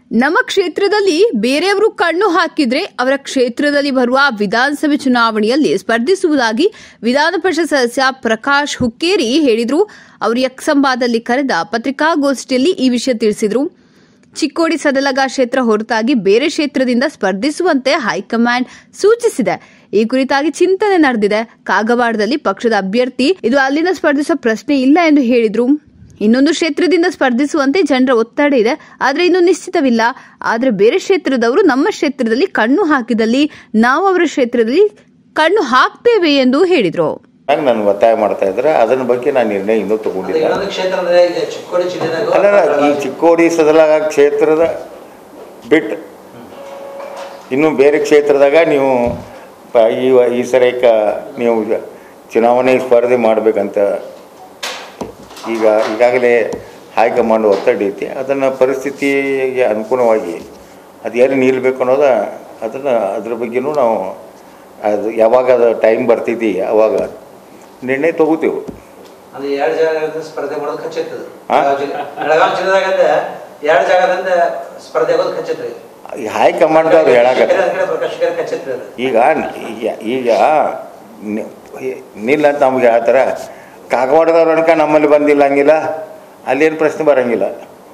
ನಮ್ಮ ಕ್ಷೇತ್ರದಲ್ಲಿ ಬೇರೆಯವರು ಕಣ್ಣು ಹಾಕಿದ್ರೆ ಅವರ ಕ್ಷೇತ್ರದಲ್ಲಿ ಬರುವ ವಿಧಾನಸಭೆ ಚುನಾವಣೆಯಲ್ಲಿ ಸ್ಪರ್ಧಿಸುವುದಾಗಿ ವಿಧಾನ ಪರಿಷತ್ ಸದಸ್ಯ ಪ್ರಕಾಶ್ ಹುಕ್ಕೇರಿ ಹೇಳಿದ್ರು ಅವರು ಯಕ್ಷಂಬಾದಲ್ಲಿ ಕರೆದ ಪತ್ರಿಕಾಗೋಷ್ಠಿಯಲ್ಲಿ ಈ ವಿಷಯ ತಿಳಿಸಿದ್ರು ಚಿಕ್ಕೋಡಿ ಸದಲಗ ಕ್ಷೇತ್ರ ಹೊರತಾಗಿ ಬೇರೆ ಕ್ಷೇತ್ರದಿಂದ ಸ್ಪರ್ಧಿಸುವಂತೆ ಹೈಕಮಾಂಡ್ ಸೂಚಿಸಿದೆ ಈ ಕುರಿತಾಗಿ ಚಿಂತನೆ ನಡೆದಿದೆ ಕಾಗವಾಡದಲ್ಲಿ ಪಕ್ಷದ ಅಭ್ಯರ್ಥಿ ಇದು ಅಲ್ಲಿಂದ ಸ್ಪರ್ಧಿಸುವ ಪ್ರಶ್ನೆ ಇಲ್ಲ ಎಂದು ಹೇಳಿದ್ರು ಇನ್ನೊಂದು ಕ್ಷೇತ್ರದಿಂದ ಸ್ಪರ್ಧಿಸುವಂತೆ ಜನರ ಒತ್ತಡ ಇದೆ ಆದರೆ ಇನ್ನು ನಿಶ್ಚಿತವಿಲ್ಲ ಆದರೆ ಬೇರೆ ಕ್ಷೇತ್ರದವರು ನಮ್ಮ ಕ್ಷೇತ್ರದಲ್ಲಿ ಕಣ್ಣು ಹಾಕಿದಲ್ಲಿ ನಾವು ಅವರ ಕ್ಷೇತ್ರದಲ್ಲಿ ಕಣ್ಣು ಹಾಕ್ತೇವೆ ಎಂದು ಹೇಳಿದ್ರು ಹಂಗೆ ನಾನು ಒತ್ತಾಯ ಮಾಡ್ತಾ ಇದ್ರೆ ಅದನ್ನ ಬಗ್ಗೆ ನಾನು ನಿರ್ಣಯ ಇನ್ನೂ ಅದೇ ತಗೊಂಡಿಲ್ಲ ಇನ್ನೊಂದು ಕ್ಷೇತ್ರ ಅಂದ್ರೆ ಈಗ ಚಿಕ್ಕೋಡಿ ಜಿಲ್ಲೆದಾಗ ಅಲ್ಲ ಈ ಚಿಕ್ಕೋಡಿ ಸದಲಾಗ ಕ್ಷೇತ್ರದ ಬಿಟ್ಟು ಇನ್ನು ಬೇರೆ ಕ್ಷೇತ್ರದಾಗ ನೀವು ಪ- ಈ ವ- ಈ ಸರಿ ಕ ನೀವು ಚುನಾವಣೆ ಸ್ಪರ್ಧೆ ಮಾಡಬೇಕಂತ ಈಗ ಈಗಾಗಲೇ ಹೈಕಮಾಂಡ್ ಒತ್ತಡ ಐತಿ ಅದನ್ನು ಪರಿಸ್ಥಿತಿಗೆ ಅನುಗುಣವಾಗಿ ಅದು ಎಲ್ಲಿ ನಿಲ್ಬೇಕು ಅನ್ನೋದ ಅದನ್ನು ಅದ್ರ ಬಗ್ಗೆನೂ ನಾವು ಅದು ಯಾವಾಗ ಅದು ಟೈಮ್ ಬರ್ತೈತಿ ಅವಾಗ ನಿರ್ಣಯ ತಗೋತೀವಿ ಅದು ಎರಡು ಜಾಗದಿಂದ ಸ್ಪರ್ಧೆ ಮಾಡೋದು ಖಚಿತ ಹಾ? ಬೆಳಗಾವಿ ಜಿಲ್ಲೆದಾಗ ಎರಡು ಜಾಗದಿಂದ ಸ್ಪರ್ಧೆ ಆಗೋದು ಖಚಿತ ಈ ಹೈಕಮಾಂಡ್ದವ್ರು ಹೇಳಾಕತ್ತ ಪ್ರಕಾಶ್ ಖಚಿತ ಖಚಿತ ಅದು. ಈಗ ಈಗ ಈಗ ನಿ- ನಿಲ್ಲ ಅಂತ ನಮ್ಗೆ ಹೇಳ್ತಾರೆ ಕಾಗವಾಡದವ್ರು ಅನ್ಕ ನಮ್ಮಲ್ಲಿ ಬಂದಿಲ್ಲ ಹಂಗಿಲ್ಲ ಅಲ್ಲೇನು ಪ್ರಶ್ನೆ ಬರಂಗಿಲ್ಲ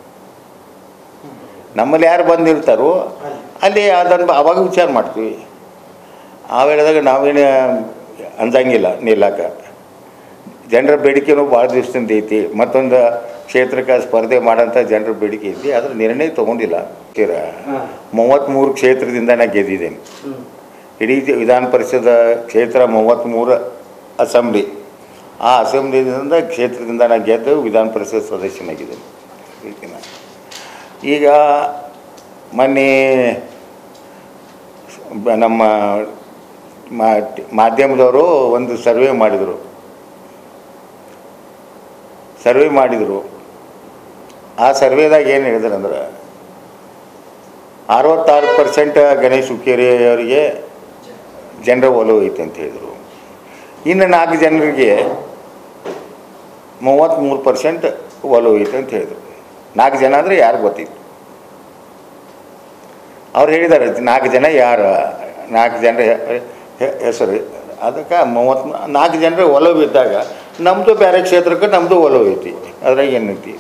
ನಮ್ಮಲ್ಲಿ ಯಾರು ಬಂದಿರ್ತಾರೋ ಅಲ್ಲಿ ಅದನ್ನು ಅವಾಗ ವಿಚಾರ ಮಾಡ್ತೀವಿ ಆ ವೇಳೆದಾಗ ನಾವೇನು ಅಂದಂಗಿಲ್ಲ ನಿಲ್ಲಕ ಜನರ ಬೇಡಿಕೆನೂ ಭಾಳ ದಿವಸದಿಂದ ಐತಿ ಮತ್ತೊಂದು ಕ್ಷೇತ್ರಕ್ಕೆ ಸ್ಪರ್ಧೆ ಮಾಡೋಂಥ ಜನರ ಬೇಡಿಕೆ ಐತಿ ಅದ್ರ ನಿರ್ಣಯ ತೊಗೊಂಡಿಲ್ಲ ತೀರ ಮೂವತ್ತ್ಮೂರು ಕ್ಷೇತ್ರದಿಂದ ನಾ ಗೆದ್ದಿದ್ದೇನೆ ಹ್ಮ್. ಇಡೀ ಜ- ವಿಧಾನ ಪರಿಷದ ಕ್ಷೇತ್ರ ಮೂವತ್ತ್ಮೂರು ಅಸೆಂಬ್ಲಿ ಆ ಅಸೆಂಬ್ಲಿದಿಂದ ಕ್ಷೇತ್ರದಿಂದ ನಾನು ಗೆದ್ದು ವಿಧಾನ ಪರಿಷತ್ ಸದಸ್ಯನಾಗಿದ್ದೇನೆ ಈಗಿನ. ಈಗ ಮೊನ್ನೆ ಬ- ನಮ್ಮ ಮಾ- ಮಾಧ್ಯಮದವರು ಒಂದು ಸರ್ವೆ ಮಾಡಿದರು ಸರ್ವೆ ಮಾಡಿದರು ಆ ಸರ್ವೆದಾಗ ಏನು ಹೇಳಿದ್ರು ಅಂದ್ರೆ ಅರವತ್ತಾರು ಪರ್ಸೆಂಟ್ ಗಣೇಶ್ ಹುಕ್ಕೇರಿ ಅವರಿಗೆ ಜನರ ಒಲವು ಐತೆ ಅಂತ ಹೇಳಿದರು ಇನ್ನು ನಾಲ್ಕು ಜನರಿಗೆ ಮೂವತ್ತ್ಮೂರು ಪರ್ಸೆಂಟ್ ಒಲವು ಐತೆ ಅಂತ ಹೇಳಿದರು ನಾಲ್ಕು ಜನ ಅಂದರೆ ಯಾರು ಗೊತ್ತಿತ್ತು ಅವ್ರು ಹೇಳಿದ್ದಾರೆ ನಾಲ್ಕು ಜನ ಯಾರು ನಾಲ್ಕು ಜನರ ಹೆ- ಹೆ- ಹೆಸರು ಅದಕ್ಕೆ ಮೂವತ್ತ್ ನಾಲ್ಕು ಜನರ ಒಲವು ಇದ್ದಾಗ ನಮ್ಮದು ಬೇರೆ ಕ್ಷೇತ್ರಕ್ಕೆ ನಮ್ಮದು ಒಲವು ಐತಿ ಅದ್ರಾಗ ಏನೈತಿ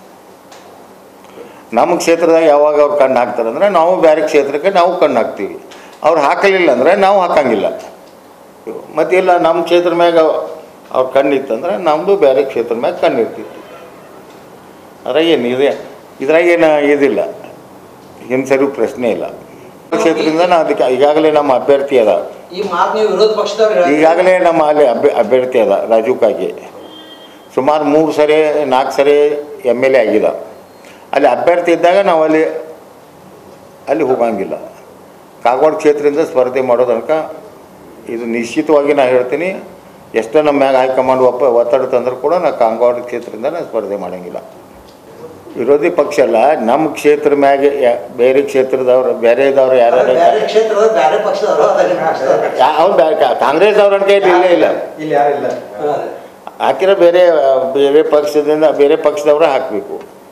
ನಮ್ಮ ಕ್ಷೇತ್ರದಾಗ ಯಾವಾಗ ಅವ್ರು ಕಣ್ಣು ಹಾಕ್ತಾರೆ ಅಂದ್ರೆ ನಾವು ಬೇರೆ ಕ್ಷೇತ್ರಕ್ಕೆ ನಾವು ಕಣ್ಣು ಹಾಕ್ತೀವಿ ಅವ್ರು ಹಾಕಲಿಲ್ಲ ಅಂದರೆ ನಾವು ಹಾಕಂಗಿಲ್ಲ ಮತ್ತು ಇಲ್ಲ ನಮ್ಮ ಕ್ಷೇತ್ರ ಮ್ಯಾಗ ಅವ್ರ ಕಣ್ಣು ಇತ್ತಂದ್ರೆ ನಮ್ಮದು ಬೇರೆ ಕ್ಷೇತ್ರ ಮ್ಯಾಗ ಕಣ್ಣು ಇರ್ತಿತ್ತು ಅದ್ರಾಗ ಏನು ಇದೆ ಇದ್ರಾಗ ಏನು ಇದಿಲ್ಲ ಹಿಂಸರಿವು ಪ್ರಶ್ನೆ ಇಲ್ಲ ಕ್ಷೇತ್ರದಿಂದ ನಾವು ಅದಕ್ಕೆ ಈಗಾಗಲೇ ನಮ್ಮ ಅಭ್ಯರ್ಥಿ ಅದ ಈ ಮಾತು ನೀವು ವಿರೋಧ ಪಕ್ಷದವ್ರು ಹೇಳೋದು. ಈಗಾಗಲೇ ನಮ್ಮ ಅಲ್ಲಿ ಅಭ್ಯ ಅಭ್ಯರ್ಥಿ ಅದ ರಾಜೀವ್ ಕಾಗೆ ಸುಮಾರು ಮೂರು ಸರಿ ನಾಲ್ಕು ಸರಿ ಎಮ್ ಎಲ್ ಎ ಆಗಿದ ಅಲ್ಲಿ ಅಭ್ಯರ್ಥಿ ಇದ್ದಾಗ ನಾವು ಅಲ್ಲಿ ಅಲ್ಲಿ ಹೋಗಂಗಿಲ್ಲ ಕಾಗವಾಡ ಕ್ಷೇತ್ರದಿಂದ ಸ್ಪರ್ಧೆ ಮಾಡೋ ತನಕ ಇದು ನಿಶ್ಚಿತವಾಗಿ ನಾನು ಹೇಳ್ತೀನಿ ಎಷ್ಟೋ ನಮ್ಮ ಮ್ಯಾಗ ಹೈಕಮಾಂಡ್ ಒಪ್ಪ ಒತ್ತಡ ತಂದರೂ ಕೂಡ ನಾ ಕಾಗವಾಡ ಕ್ಷೇತ್ರದಿಂದ ನಾನು ಸ್ಪರ್ಧೆ ಮಾಡಂಗಿಲ್ಲ ವಿರೋಧಿ ಪಕ್ಷ ಅಲ್ಲ ನಮ್ಮ ಕ್ಷೇತ್ರ ಮ್ಯಾಗೆ ಯಾ- ಬೇರೆ ಕ್ಷೇತ್ರದವ್ರು ಬೇರೆದವ್ರು ಯಾರು ಅದು ಬೇರೆ ಕ್ಷೇತ್ರದ ಬೇರೆ ಪಕ್ಷದವರು ಅದ ನಿಮ್ಮ ಪಕ್ಷದವ್ರು. ಅವ್ರು ಕಾಂಗ್ರೆಸ್ ಅವ್ರ ಅನ್ಕೆ ಇಲ್ಲೇ ಇಲ್ಲ ಇಲ್ಲಿ ಯಾರಿಲ್ಲ ಹಾ. ಹಾಕಿರೋ ಬೇರೆ ಬೇರೆ ಪಕ್ಷದಿಂದ ಬೇರೆ ಪಕ್ಷದವರ ಹಾಕಬೇಕು